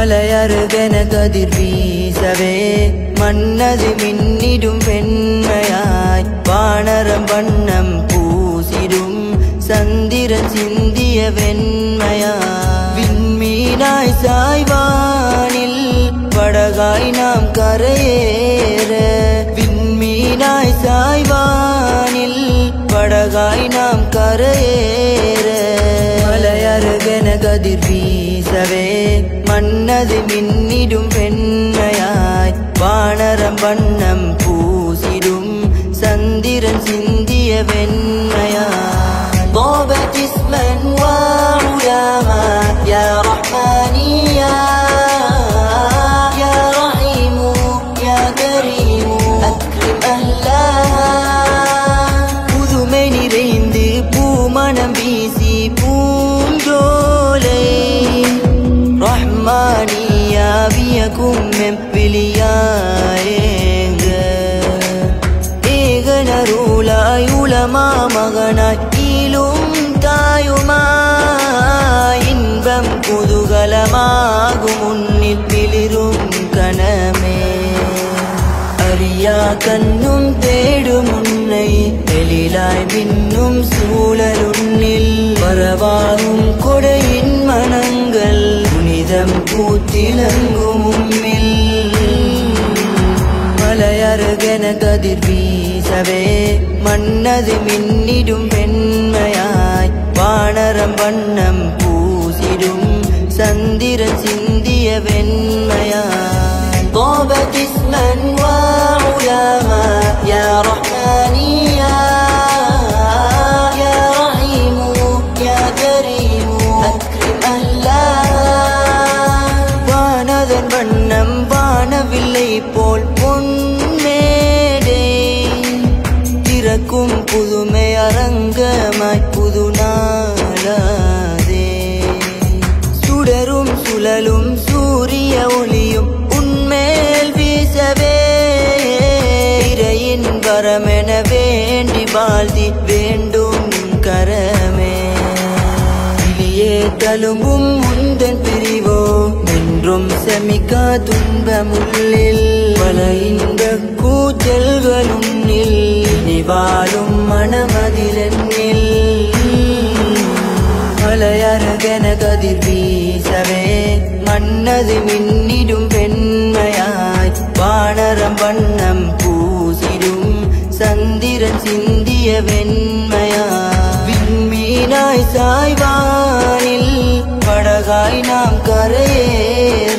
மலையருகென கதிர் வீசவே மன்னது மின்னிடும் பெண்மையாய் வானரம் வண்ணம் பூசிடும் சந்திரன் சிந்திய வெண்மையாய் விண்மீனாய் சாய்வானில் படகாய் நாம் கரையேற விண்மீனாய் சாய்வானில் படகாய் நாம் கரையேற மலையருகென கதிர் வீசவே மன்னது மின்னிடும் பெண்மையாய் வானரம் வண்ணம் பூசிடும் சந்திரன் சிந்திய வெண்மையாய் ضابت اسما وعلما يا رحماني يا يا رحيم يا كريم أكرم أهلها புதுமை நிறைந்து பூமணம் வீசி பூஞ்சோலை ரஹ்மானியாவியக்கும் மெப்பிலியாயேங்க ஏகனருளாய் உலமா மகனாய் ஈலும் தாயுமாய் இன்பம் குதூகலமாகும் முன்னில் பிளிரும் கணமே அறியா கண்ணும் தேடும் உன்னை எழிலாய் மின்னும் சூழலுன்னில் வரவாகும் கொடையின் மனங்கள் புனிதம் பூத்திலங்கும் உம்மில் மலையருகென கதிர் வீசவே மன்னது மின்னிடும் பெண்மையாய் வானரம் வண்ணம் பூசிடும் சந்திரன் சிந்திய வெண்மையாய் طابت اسما وعلما يا رحماني يا يا رحيم يا كريم أكرم أهلها வானதன் வண்ணம் வானவில்லை போல் பொன்மேடே திறக்கும் புதுமை அரங்கமாய் புது நாளாதே சுடரும் சுழலும் சூரிய ஒளியும் உன்மேல் வீசவே இறையின் வரமென வேண்டி வாழ்த்தி வேண்டும் கரமே கிளியே தழும்பும் முந்தன் பிரிவோ என்றும் செமிக்கா துன்பமுள்ளில் பல இன்ப கூச்சல்களுன்னில் இனி வாழும் மனமதிலெண்ணில் மலையருகென கதிர் வீசவே மன்னது மின்னிடும் பெண்மையாய் வானரம் வண்ணம் பூசிடும் சந்திரன் சிந்திய வெண்மையாய் விண்மீனாய் சாய்வானில் படகாய் நாம் கரையேற